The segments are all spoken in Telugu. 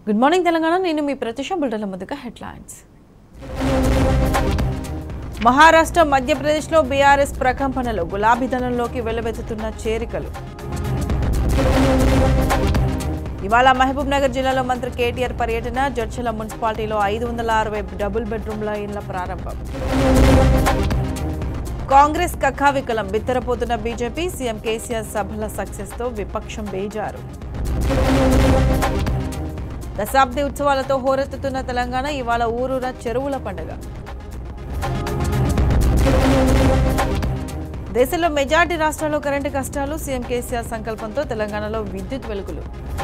గుడ్ మార్నింగ్ తెలంగాణ నేను మీ ప్రత్యూష బుల్టన్ల ముందుగా హెడ్లైన్స్ మహారాష్ట్ర మధ్యప్రదేశ్లో బీఆర్ఎస్ ప్రకంపనలు గులాబీదనంలోకి వెలువెత్తుతున్న చేరికలు ఇవాళ మహబూబ్ నగర్ జిల్లాలో మంత్రి కేటీఆర్ పర్యటన జడ్చల మున్సిపాలిటీలో ఐదు వందల అరవై డబుల్ బెడ్రూమ్ల ఇళ్ల ప్రారంభం కాంగ్రెస్ కక్కావికలం బిత్తరపోతున్న బీజేపీ సీఎం కేసీఆర్ సభల సక్సెస్తో విపక్షం బేజారు దశాబ్ది ఉత్సవాలతో హోరెత్తుతున్న తెలంగాణ ఇవాళ ఊరూర చెరువుల పండుగ దేశంలో మెజార్టీ రాష్ట్రాల్లో కరెంటు కష్టాలు సీఎం కేసీఆర్ సంకల్పంతో తెలంగాణలో విద్యుత్ వెలుగులు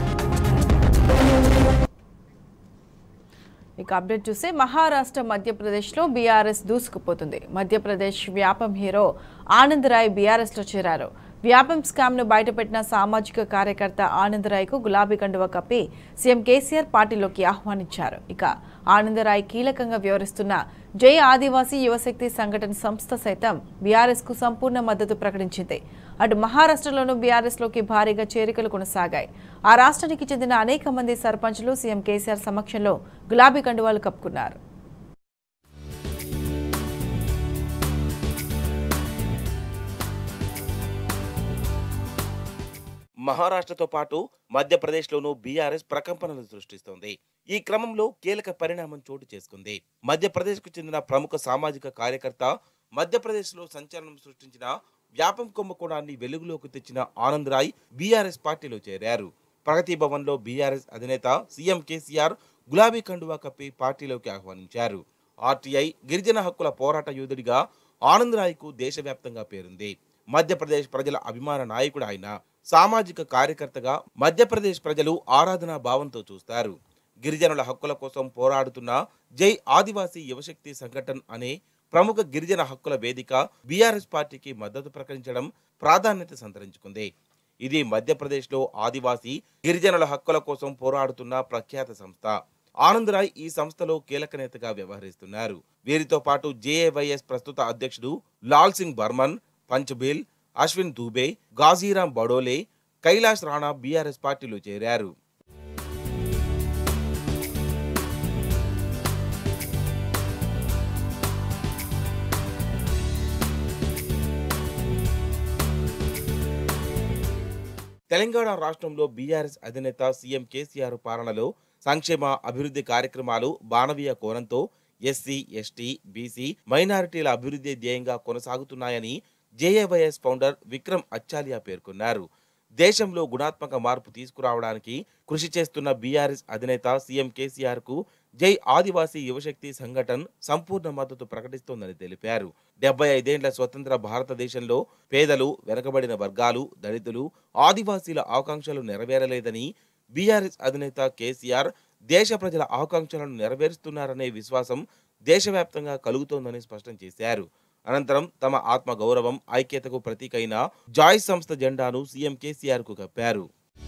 ఇక అప్డేట్ చూస్తే మహారాష్ట్ర మధ్యప్రదేశ్లో బీఆర్ఎస్ దూసుకుపోతుంది మధ్యప్రదేశ్ వ్యాపం హీరో ఆనంద్ రాయ్ బీఆర్ఎస్లో చేరారు వ్యాపం స్కామ్ను బయటపెట్టిన సామాజిక కార్యకర్త ఆనంద్ రాయ్కు గులాబీ కండువ కప్పి సీఎం కేసీఆర్ పార్టీలోకి ఆహ్వానించారు ఇక ఆనందరాయ్ కీలకంగా వ్యవహరిస్తున్న జై ఆదివాసీ యువశక్తి సంఘటన సంస్థ సైతం బీఆర్ఎస్ కు సంపూర్ణ మద్దతు ప్రకటించింది అటు మహారాష్ట్రలోనూ బీఆర్ఎస్ లోకి భారీగా చేరికలు కొనసాగాయి ఆ రాష్ట్రానికి చెందిన అనేక మంది సర్పంచులు సీఎం కేసీఆర్ సమక్షంలో గులాబీ కండువాలు కప్పుకున్నారు మహారాష్ట్రతో పాటు మధ్యప్రదేశ్లోనూ బీఆర్ఎస్ ప్రకంపనలు సృష్టిస్తోంది ఈ క్రమంలో కీలక పరిణామం చోటు చేసుకుంది మధ్యప్రదేశ్కు చెందిన ప్రముఖ సామాజిక కార్యకర్త మధ్యప్రదేశ్లో సంచలనం సృష్టించిన వ్యాపం కుంభకోణాన్ని వెలుగులోకి తెచ్చిన ఆనంద్ రాయ్ బీఆర్ఎస్ పార్టీలో చేరారు ప్రగతి భవన్లో బీఆర్ఎస్ అధినేత సీఎం కేసీఆర్ గులాబీ కండువా కప్పి పార్టీలోకి ఆహ్వానించారు ఆర్టీఐ గిరిజన హక్కుల పోరాట యోధుడిగా ఆనంద్ రాయ్కు దేశవ్యాప్తంగా పేరుంది మధ్యప్రదేశ్ ప్రజల అభిమాన నాయకుడు ఆయన సామాజిక కార్యకర్తగా మధ్యప్రదేశ్ ప్రజలు ఆరాధనా భావంతో చూస్తారు గిరిజనుల హక్కుల కోసం పోరాడుతున్న జై ఆదివాసీ యువశక్తి సంఘటన్ అనే ప్రముఖ గిరిజన హక్కుల వేదిక బీఆర్ఎస్ పార్టీకి మద్దతు ప్రకటించడం ప్రాధాన్యత సంతరించుకుంది ఇది మధ్యప్రదేశ్లో ఆదివాసీ గిరిజనుల హక్కుల కోసం పోరాడుతున్న ప్రఖ్యాత సంస్థ ఆనంద్ రాయ్ ఈ సంస్థలో కీలక నేతగా వ్యవహరిస్తున్నారు వీరితో పాటు జేఏవైఎస్ ప్రస్తుత అధ్యక్షుడు లాల్ సింగ్ బర్మన్ పంచబిల్ అశ్విన్ దూబే గాజీరాం బడోలే కైలాష్ రాణా బీఆర్ఎస్ పార్టీలో చేరారు తెలంగాణ రాష్ట్రంలో బీఆర్ఎస్ అధినేత సీఎం కేసీఆర్ పాలనలో సంక్షేమ అభివృద్ధి కార్యక్రమాలు మానవీయ కోణంతో ఎస్సీ ఎస్టీ బీసీ మైనారిటీల అభివృద్ధి ధ్యేయంగా కొనసాగుతున్నాయని జేఏవైఎస్ ఫౌండర్ విక్రమ్ అచ్చాలియా పేర్కొన్నారు దేశంలో గుణాత్మక మార్పు తీసుకురావడానికి కృషి చేస్తున్న బీఆర్ఎస్ అధినేత సీఎం కేసీఆర్ కు జై ఆదివాసీ యువశక్తి సంఘటన్ సంపూర్ణ మద్దతు ప్రకటిస్తోందని తెలిపారు డెబ్బై ఐదేండ్ల స్వతంత్ర భారతదేశంలో పేదలు వెనకబడిన వర్గాలు దళితులు ఆదివాసీల ఆకాంక్షలు నెరవేరలేదని బీఆర్ఎస్ అధినేత కేసీఆర్ దేశ ప్రజల ఆకాంక్షలను నెరవేరుస్తున్నారనే విశ్వాసం దేశవ్యాప్తంగా కలుగుతోందని స్పష్టం చేశారు అనంతరం తమ ఆత్మ గౌరవం ఐక్యతకు ప్రతీకైన జాయ్స్ సంస్థ జెండాను సీఎం కేసీఆర్ కు కప్పారు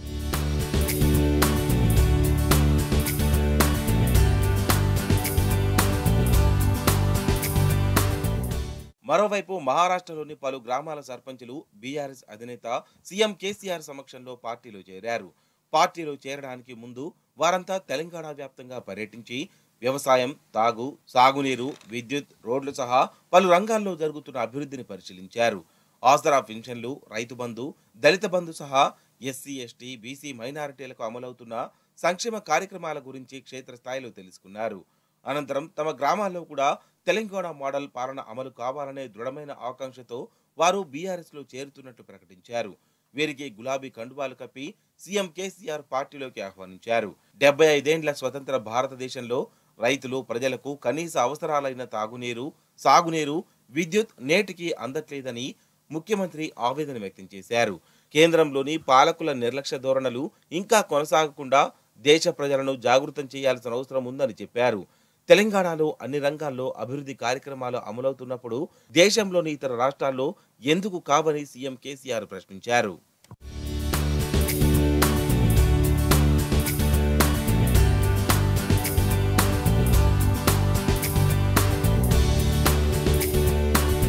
మరోవైపు మహారాష్ట్రలోని పలు గ్రామాల సర్పంచులు బీఆర్ఎస్ అధినేత సీఎం కేసీఆర్ సమక్షంలో పార్టీలో చేరారు పార్టీలో చేరడానికి ముందు వారంతా తెలంగాణ వ్యాప్తంగా పర్యటించి వ్యవసాయం తాగు సాగునీరు విద్యుత్ రోడ్లు సహా పలు రంగాల్లో జరుగుతున్న అభివృద్ధిని పరిశీలించారు ఆసరా పింఛన్లు రైతు బంధు దళిత బంధు సహా ఎస్సీ ఎస్టీ బీసీ మైనారిటీలకు అమలవుతున్న సంక్షేమ కార్యక్రమాల గురించి క్షేత్రస్థాయిలో తెలుసుకున్నారు అనంతరం తమ గ్రామాల్లో కూడా తెలంగాణ మోడల్ పాలన అమలు కావాలనే దృఢమైన ఆకాంక్షతో వారు బీఆర్ఎస్ లో చేరుతున్నట్లు ప్రకటించారు వీరికి గులాబీ కండువాలు కప్పి సీఎం కేసీఆర్ పార్టీలోకి ఆహ్వానించారు డెబ్బై ఐదేండ్ల స్వతంత్ర భారతదేశంలో రైతులు ప్రజలకు కనీస అవసరాలైన తాగునీరు సాగునీరు విద్యుత్ నేటికి అందట్లేదని ముఖ్యమంత్రి ఆవేదన వ్యక్తం చేశారు కేంద్రంలోని పాలకుల నిర్లక్ష్య ధోరణులు ఇంకా కొనసాగకుండా దేశ ప్రజలను జాగృతం చేయాల్సిన అవసరం ఉందని చెప్పారు తెలంగాణలో అన్ని రంగాల్లో అభివృద్ధి కార్యక్రమాలు అమలవుతున్నప్పుడు దేశంలోని ఇతర రాష్ట్రాల్లో ఎందుకు కావని సీఎం కేసీఆర్ ప్రశ్నించారు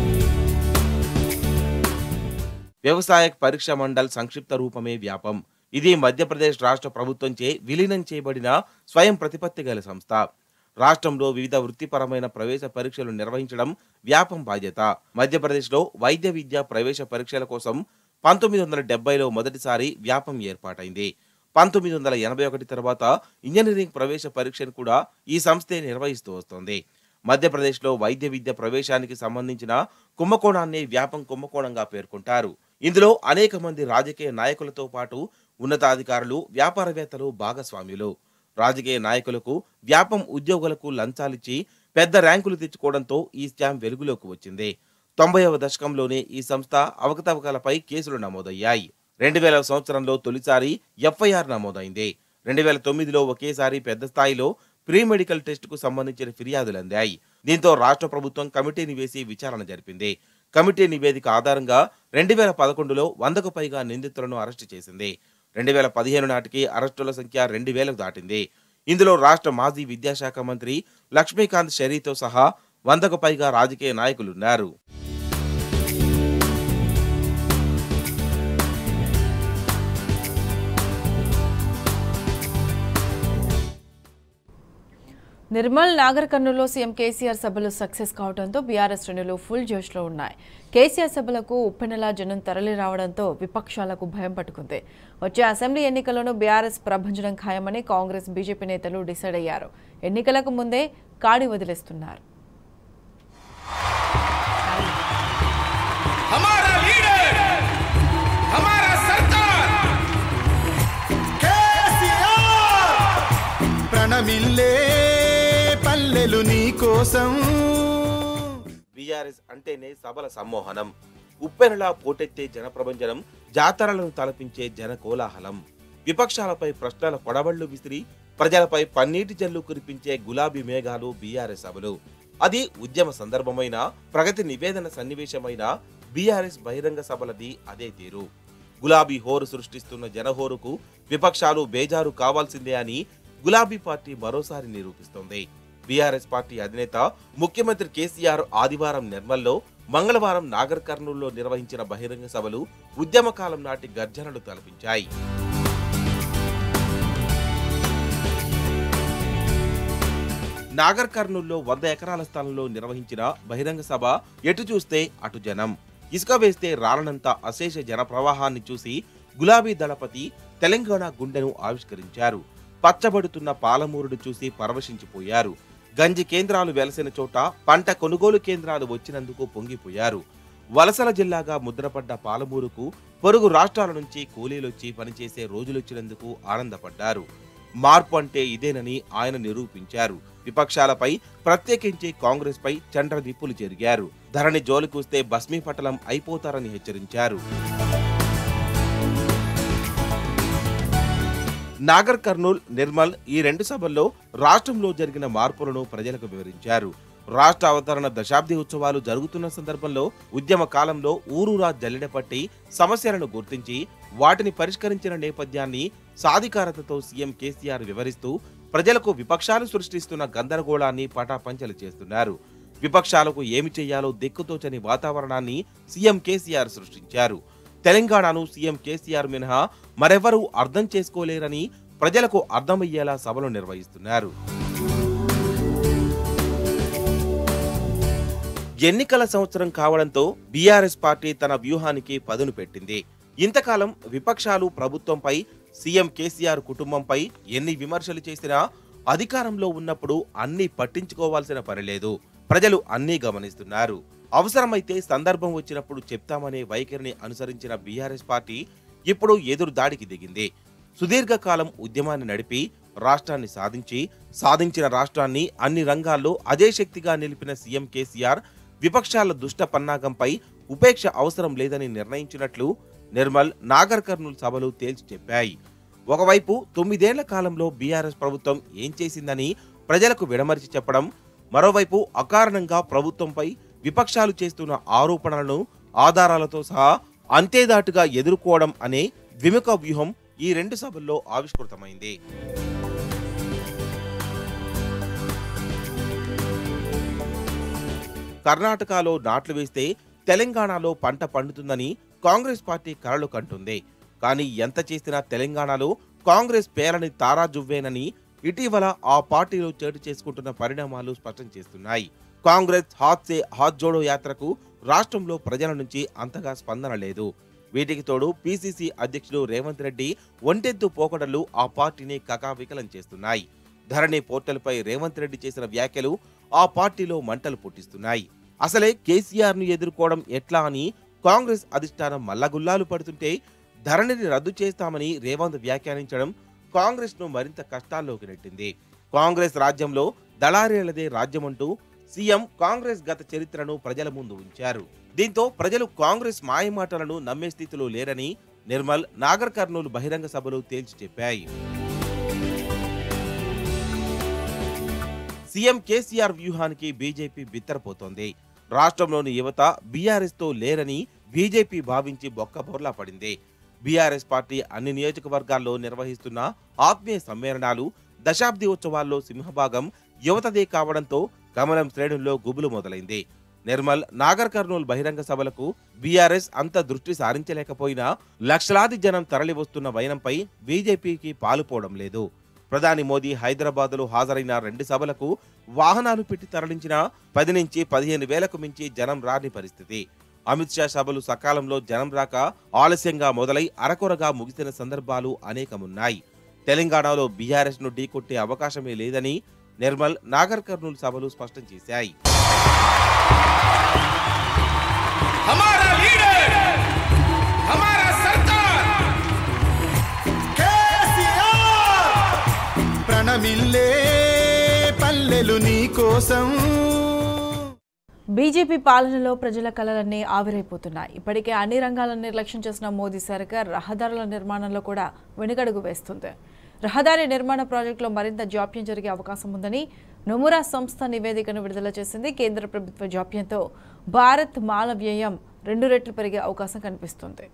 వ్యవసాయ పరీక్ష మండల్ సంక్షిప్త రూపమే వ్యాపం ఇది మధ్యప్రదేశ్ రాష్ట్ర ప్రభుత్వంచే విలీనం చేయబడిన స్వయం ప్రతిపత్తి గల సంస్థ రాష్ట్రంలో వివిధ వృత్తిపరమైన ప్రవేశ పరీక్షలు నిర్వహించడం వ్యాపం బాధ్యత మధ్యప్రదేశ్లో వైద్య విద్య ప్రవేశ పరీక్షల కోసం పంతొమ్మిది వందల డెబ్బైలో మొదటిసారి వ్యాపం ఏర్పాటైంది పంతొమ్మిది వందల ఎనభై ఒకటి తర్వాత ఇంజనీరింగ్ ప్రవేశ పరీక్షను కూడా ఈ సంస్థే నిర్వహిస్తూ వస్తోంది మధ్యప్రదేశ్లో వైద్య విద్య ప్రవేశానికి సంబంధించిన కుంభకోణాన్ని వ్యాపం కుంభకోణంగా పేర్కొంటారు ఇందులో అనేక మంది రాజకీయ నాయకులతో పాటు ఉన్నతాధికారులు వ్యాపారవేత్తలు భాగస్వామ్యులు రాజకీయ నాయకులకు వ్యాపం ఉద్యోగులకు లంచాలిచ్చి పెద్ద ర్యాంకులు తెచ్చుకోవడంతో ఈ స్కామ్ వెలుగులోకి వచ్చింది తొంభైవ దశకంలోనే ఈ సంస్థ అవకతవకలపై కేసులు నమోదయ్యాయి రెండు వేల సంవత్సరంలో తొలిసారి ఎఫ్ఐఆర్ నమోదైంది రెండు వేల తొమ్మిదిలో ఒకేసారి పెద్ద స్థాయిలో ప్రీ మెడికల్ టెస్టుకు సంబంధించిన ఫిర్యాదులు అందాయి దీంతో రాష్ట్ర ప్రభుత్వం కమిటీని వేసి విచారణ జరిపింది కమిటీ నివేదిక ఆధారంగా రెండు వేల పదకొండులో వందకు పైగా నిందితులను అరెస్టు చేసింది రెండు వేల పదిహేను నాటికి అరెస్టుల సంఖ్య రెండు వేలకు దాటింది ఇందులో రాష్ట్ర మాజీ విద్యాశాఖ మంత్రి లక్ష్మీకాంత్ షెరీతో సహా వందకు పైగా రాజకీయ నాయకులున్నారు నిర్మల్ నాగర్ కర్నూలులో సీఎం కేసీఆర్ సభలు సక్సెస్ కావడంతో బీఆర్ఎస్ శ్రేణులు ఫుల్ జోష్లో ఉన్నాయి కేసీఆర్ సభలకు ఉప్పెనలా జనం తరలి రావడంతో విపక్షాలకు భయం పట్టుకుంది వచ్చే అసెంబ్లీ ఎన్నికలను బీఆర్ఎస్ ప్రభంజనం ఖాయమని కాంగ్రెస్ బీజేపీ నేతలు డిసైడ్ అయ్యారు ఎన్నికలకు ముందే కాడి వదిలేస్తున్నారు हमारा लीडर हमारा सरकार ప్రణమిల్లే పల్లెలు నీ కోసం బీఆర్ఎస్ అంటేనే సభల సమ్మోహనం ఉప్పెనలా పోటెత్తే జనప్రభంజనం జాతరలను తలపించే జన కోలాహలం విపక్షాలపై ప్రశ్నల కొడవళ్లు విసిరి ప్రజలపై పన్నీటి జల్లు కురిపించే గులాబీ మేఘాలు బీఆర్ఎస్ సభలు అది ఉద్యమ సందర్భమైన ప్రగతి నివేదన సన్నివేశమైన బీఆర్ఎస్ బహిరంగ సభలది అదే తీరు గులాబీ హోరు సృష్టిస్తున్న జనహోరుకు విపక్షాలు బేజారు కావాల్సిందే అని గులాబీ పార్టీ మరోసారి నిరూపిస్తోంది బీఆర్ఎస్ పార్టీ అధినేత ముఖ్యమంత్రి కేసీఆర్ ఆదివారం నిర్మల్లో మంగళవారం నాగర్ కర్నూలులో నిర్వహించిన బహిరంగ సభలు ఉద్యమకాలం నాటి గర్జనలు తలపించాయి నాగర్ కర్నూల్లో వంద ఎకరాల స్థలంలో నిర్వహించిన బహిరంగ సభ ఎటు చూస్తే అటు జనం ఇసుక వేస్తే రాలనంత అశేష జన ప్రవాహాన్ని చూసి గులాబీ దళపతి తెలంగాణ గుండెను ఆవిష్కరించారు పచ్చబడుతున్న పాలమూరుడు చూసి పరవశించిపోయారు గంజి కేంద్రాలు వెలసిన చోట పంట కొనుగోలు కేంద్రాలు వచ్చినందుకు పొంగిపోయారు వలసల జిల్లాగా ముద్రపడ్డ పాలమూరుకు పొరుగు రాష్ట్రాల నుంచి కూలీలొచ్చి పనిచేసే రోజులొచ్చినందుకు ఆనందపడ్డారు మార్పు అంటే ఇదేనని ఆయన నిరూపించారు విపక్షాలపై ప్రత్యేకించి కాంగ్రెస్ పై చండ్ర నిప్పులు జరిగారు ధరణి జోలికూస్తే భస్మీపటలం అయిపోతారని హెచ్చరించారు నాగర్ కర్నూల్ నిర్మల్ ఈ రెండు సభల్లో రాష్ట్రంలో జరిగిన మార్పులను ప్రజలకు వివరించారు రాష్ట్ర అవతరణ దశాబ్ది ఉత్సవాలు జరుగుతున్న సందర్భంలో ఉద్యమ కాలంలో ఊరూరా జల్లెడపట్టి సమస్యలను గుర్తించి వాటిని పరిష్కరించిన నేపథ్యాన్ని సాధికారతతో సీఎం కేసీఆర్ వివరిస్తూ ప్రజలకు విపక్షాలు సృష్టిస్తున్న గందరగోళాన్ని పటాపంచలు చేస్తున్నారు విపక్షాలకు ఏమి చేయాలో దిక్కుతోచని వాతావరణాన్ని సీఎం కేసీఆర్ సృష్టించారు తెలంగాణను సీఎం కేసీఆర్ మినహా మరెవరూ అర్థం చేసుకోలేరని ప్రజలకు అర్థమయ్యేలా సభలు నిర్వహిస్తున్నారు ఎన్నికల సంవత్సరం కావడంతో బీఆర్ఎస్ పార్టీ తన వ్యూహానికి పదును పెట్టింది ఇంతకాలం విపక్షాలు ప్రభుత్వంపై సీఎం కేసీఆర్ కుటుంబంపై ఎన్ని విమర్శలు చేసినా అధికారంలో ఉన్నప్పుడు అన్ని పట్టించుకోవాల్సిన పని లేదు ప్రజలు అన్నీ గమనిస్తున్నారు అవసరమైతే సందర్భం వచ్చినప్పుడు చెప్తామనే వైఖరిని అనుసరించిన బీఆర్ఎస్ పార్టీ ఇప్పుడు ఎదురు దాడికి దిగింది సుదీర్ఘకాలం ఉద్యమాన్ని నడిపి రాష్ట్రాన్ని సాధించి సాధించిన రాష్ట్రాన్ని అన్ని రంగాల్లో అదే శక్తిగా నిలిపిన సీఎం కేసీఆర్ విపక్షాల దుష్ట పన్నాగంపై ఉపేక్ష అవసరం లేదని నిర్ణయించినట్లు నిర్మల్ నాగర్ కర్నూల్ సభలు తేల్చి చెప్పాయి ఒకవైపు తొమ్మిదేళ్ల కాలంలో బీఆర్ఎస్ ప్రభుత్వం ఏం చేసిందని ప్రజలకు విడమరిచి చెప్పడం మరోవైపు అకారణంగా ప్రభుత్వంపై విపక్షాలు చేస్తున్న ఆరోపణలను ఆధారాలతో సహా అంతేదాటుగా ఎదుర్కోవడం అనే ద్విముఖ వ్యూహం ఈ రెండు సభల్లో ఆవిష్కృతమైంది కర్ణాటకలో నాట్లు వేస్తే తెలంగాణలో పంట పండుతుందని కాంగ్రెస్ పార్టీ కలలు కంటుంది కానీ ఎంత చేసినా తెలంగాణలో కాంగ్రెస్ పేరని తారాజువ్వేనని ఇటీవల ఆ పార్టీలో చోటు చేసుకుంటున్న పరిణామాలు స్పష్టం చేస్తున్నాయి కాంగ్రెస్ హాత్ సే హాత్ జోడో యాత్రకు రాష్ట్రంలో ప్రజల నుంచి అంతగా స్పందన లేదు వీటికి తోడు పీసీసీ అధ్యక్షుడు రేవంత్ రెడ్డి ఒంటెత్తు పోకడలు ఆ పార్టీని కకావికలం చేస్తున్నాయి ధరణి పోర్టల్పై రేవంత్ రెడ్డి చేసిన వ్యాఖ్యలు ఆ పార్టీలో మంటలు పుట్టిస్తున్నాయి అసలే కేసీఆర్ ను ఎదుర్కోవడం ఎట్లా అని కాంగ్రెస్ అధిష్టానం మల్లగుల్లాలు పడుతుంటే ధరణిని రద్దు చేస్తామని రేవంత్ వ్యాఖ్యానించడం కాంగ్రెస్ ను మరింత కష్టాల్లోకి నెట్టింది కాంగ్రెస్ రాజ్యంలో దళారీలదే రాజ్యమంటూ సీఎం కాంగ్రెస్ గత చరిత్రను ప్రజల ముందు ఉంచారు దీంతో ప్రజలు కాంగ్రెస్ మాయమాటలను నమ్మే స్థితిలో లేరని నిర్మల్ నాగర్ కర్నూలు బహిరంగ సభలు తేల్చి చెప్పాయి సీఎం కేసీఆర్ వ్యూహానికి బీజేపీ బిత్తరపోతోంది రాష్ట్రంలోని యువత బీఆర్ఎస్ తో లేరని బీజేపీ భావించి బొక్కబోర్లా పడింది బీఆర్ఎస్ పార్టీ అన్ని నియోజకవర్గాల్లో నిర్వహిస్తున్న ఆత్మీయ సమ్మేళనాలు దశాబ్ది ఉత్సవాల్లో సింహభాగం యువతదే కావడంతో కమలం శ్రేణుల్లో గుబులు మొదలైంది నిర్మల్ నాగర్ కర్నూల్ బహిరంగ సభలకు బీఆర్ఎస్ అంత దృష్టి సారించలేకపోయినా లక్షలాది జనం తరలివస్తున్న వైనంపై బీజేపీకి పాలుపోవడం లేదు ప్రధాని మోదీ హైదరాబాద్లో హాజరైన రెండు సభలకు వాహనాలు పెట్టి తరలించిన పది నుంచి పదిహేను వేలకు మించి జనం రాని పరిస్థితి అమిత్ షా సభలు సకాలంలో జనం రాక ఆలస్యంగా మొదలై అరకొరగా ముగిసిన సందర్భాలు అనేకమున్నాయి తెలంగాణలో బీఆర్ఎస్ ను ఢీకొట్టే అవకాశమే లేదని నిర్మల్ నాగర్ కర్నూలు సభలు స్పష్టం చేశాయి हमारा लीडर हमारा सरकार ప్రణమిల్లే పల్లెలు నీ కోసం బీజేపీ పాలనలో ప్రజల కలలన్నీ ఆవిరైపోతున్నాయి ఇప్పటికే అన్ని రంగాలను నిర్లక్ష్యం చేసిన మోదీ సర్కార్ రహదారుల నిర్మాణంలో కూడా వెనుకడుగు వేస్తుంది రహదారి నిర్మాణ ప్రాజెక్టులో మరింత జాప్యం జరిగే అవకాశం ఉందని నొమురా సంస్థ నివేదికను విడుదల చేసింది కేంద్ర ప్రభుత్వ జాప్యంతో భారత్ మాల వ్యయం రెండు రెట్లు పెరిగే అవకాశం కనిపిస్తుంది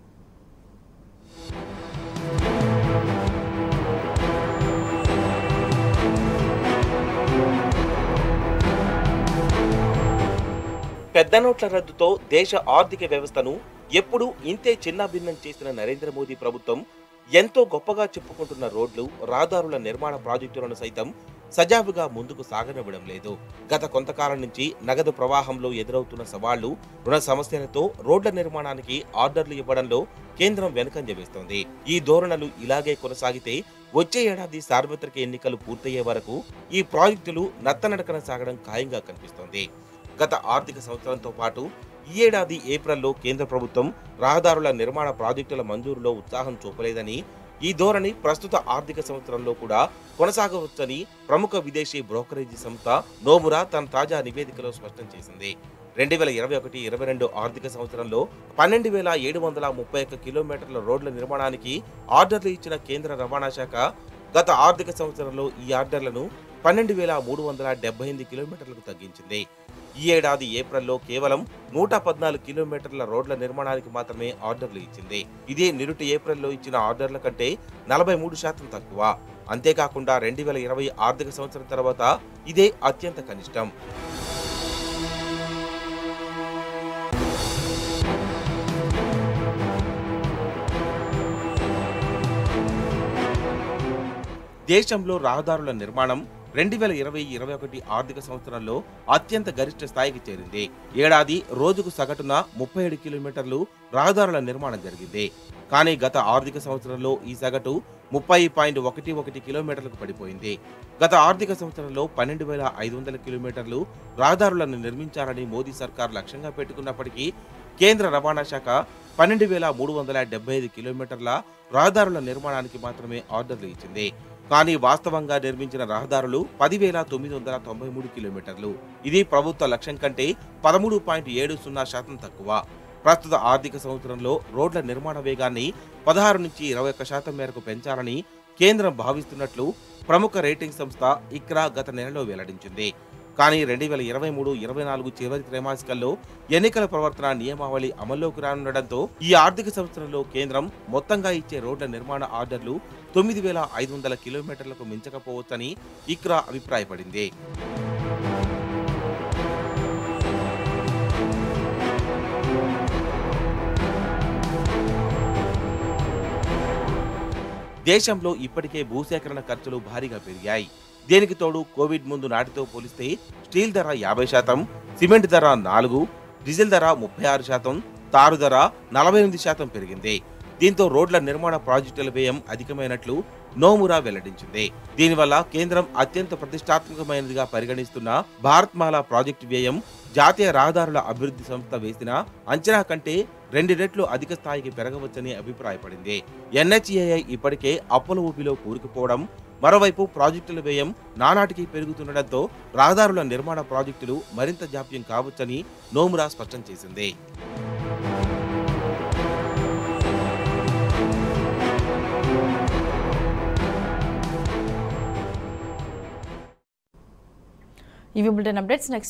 పెద్ద నోట్ల రద్దుతో దేశ ఆర్థిక వ్యవస్థను ఎప్పుడూ ఇంతే చిన్నాభిన్నం చేసిన నరేంద్ర మోదీ ప్రభుత్వం ఎంతో గొప్పగా చెప్పుకుంటున్న రోడ్లు రహదారుల నిర్మాణ ప్రాజెక్టులను సైతం సజావుగా ముందుకు సాగనివ్వడం లేదు గత కొంతకాలం నుంచి నగదు ప్రవాహంలో ఎదురవుతున్న సవాళ్లు రుణ సమస్యలతో రోడ్ల నిర్మాణానికి ఆర్డర్లు ఇవ్వడంలో కేంద్రం వెనుకంజ వేస్తోంది ఈ ధోరణులు ఇలాగే కొనసాగితే వచ్చే ఏడాది సార్వత్రిక ఎన్నికలు పూర్తయ్యే వరకు ఈ ప్రాజెక్టులు నత్తనడకన సాగడం ఖాయంగా కనిపిస్తోంది గత ఆర్థిక సంవత్సరంతో పాటు ఈ ఏడాది ఏప్రిల్లో కేంద్ర ప్రభుత్వం రహదారుల నిర్మాణ ప్రాజెక్టుల మంజూరులో ఉత్సాహం చూపలేదని ఈ ధోరణి ప్రస్తుత ఆర్థిక సంవత్సరంలో కూడా కొనసాగవచ్చని ప్రముఖ విదేశీ బ్రోకరేజీ సంస్థ నోమురా తన తాజా నివేదికలో స్పష్టం చేసింది రెండు వేల ఇరవై ఒకటి ఇరవై రెండు ఆర్థిక సంవత్సరంలో పన్నెండు వేల ఏడు వందల ముప్పై ఒక్క కిలోమీటర్ల రోడ్ల నిర్మాణానికి ఆర్డర్లు ఇచ్చిన కేంద్ర రవాణా శాఖ గత ఆర్థిక సంవత్సరంలో ఈ ఆర్డర్లను పన్నెండు వేల మూడు వందల డెబ్బై ఎనిమిది కిలోమీటర్లకు తగ్గించింది ఈ ఏడాది ఏప్రిల్లో కేవలం నూట పద్నాలుగు కిలోమీటర్ల రోడ్ల నిర్మాణానికి మాత్రమే ఆర్డర్లు ఇచ్చింది ఇదే నిరుటి ఏప్రిల్లో ఇచ్చిన ఆర్డర్ల కంటే నలభై మూడు శాతం తక్కువ అంతేకాకుండా రెండు వేల ఇరవై ఆర్థిక సంవత్సరం తర్వాత ఇదే అత్యంత కనిష్టం దేశంలో రహదారుల నిర్మాణం రెండు వేల ఇరవై ఇరవై ఒకటి ఆర్థిక సంవత్సరంలో అత్యంత గరిష్ట స్థాయికి చేరింది ఏడాది రోజుకు సగటున ముప్పై ఏడు కిలోమీటర్లు రహదారుల నిర్మాణం జరిగింది కానీ గత ఆర్థిక సంవత్సరంలో ఈ సగటు ముప్పై పాయింట్ ఒకటి ఒకటి కిలోమీటర్లకు పడిపోయింది గత ఆర్థిక సంవత్సరంలో పన్నెండు వేల ఐదు వందల కిలోమీటర్లు రహదారులను నిర్మించాలని మోదీ సర్కార్ లక్ష్యంగా పెట్టుకున్నప్పటికీ కేంద్ర రవాణా శాఖ పన్నెండు వేల మూడు వందల డెబ్బై ఐదు కిలోమీటర్ల రహదారుల నిర్మాణానికి మాత్రమే ఆర్డర్లు ఇచ్చింది కానీ వాస్తవంగా నిర్మించిన రహదారులు పదివేల తొమ్మిది వందల తొంభై మూడు కిలోమీటర్లు ఇది ప్రభుత్వ లక్ష్యం కంటే పదమూడు పాయింట్ ఏడు సున్నా శాతం తక్కువ ప్రస్తుత ఆర్థిక సంవత్సరంలో రోడ్ల నిర్మాణ వేగాన్ని పదహారు నుంచి ఇరవై ఒక్క శాతం మేరకు పెంచాలని కేంద్రం భావిస్తున్నట్లు ప్రముఖ రేటింగ్ సంస్థ ఇక్రా గత నెలలో వెల్లడించింది కానీ రెండు వేల ఇరవై మూడు ఇరవై నాలుగు చివరి త్రైమాసికల్లో ఎన్నికల ప్రవర్తన నియమావళి అమల్లోకి రానుండడంతో ఈ ఆర్థిక సంవత్సరంలో కేంద్రం మొత్తంగా ఇచ్చే రోడ్ల నిర్మాణ ఆర్డర్లు తొమ్మిది వేల ఐదు వందల కిలోమీటర్లకు మించకపోవచ్చని ఇక్రా అభిప్రాయపడింది దేశంలో ఇప్పటికే భూసేకరణ ఖర్చులు భారీగా పెరిగాయి దీనికి తోడు కోవిడ్ ముందు నాటితో పోలిస్తే స్టీల్ ధర యాభై శాతం సిమెంట్ ధర నాలుగు డీజిల్ ధర ముప్పై ఆరు శాతం తారు ధర నలభై ఎనిమిది శాతం పెరిగింది దీంతో రోడ్ల నిర్మాణ ప్రాజెక్టుల వ్యయం అధికమైనట్లు నోమురా వెల్లడించింది దీనివల్ల కేంద్రం అత్యంత ప్రతిష్టాత్మకమైనదిగా పరిగణిస్తున్న భారత్మాల ప్రాజెక్టు వ్యయం జాతీయ రహదారుల అభివృద్ధి సంస్థ వేసిన అంచనా కంటే రెండు రెట్లు అధిక స్థాయికి పెరగవచ్చని అభిప్రాయపడింది ఎన్హెచ్ఏఐ ఇప్పటికే అప్పుల ఊపిలో కూరుకుపోవడం మరోవైపు ప్రాజెక్టుల వ్యయం నానాటికి పెరుగుతుండటంతో రహదారుల నిర్మాణ ప్రాజెక్టులు మరింత జాప్యం కావచ్చని నోమురా స్పష్టం చేసింది ఇవి బులెటిన్ అప్డేట్స్ నెక్స్ట్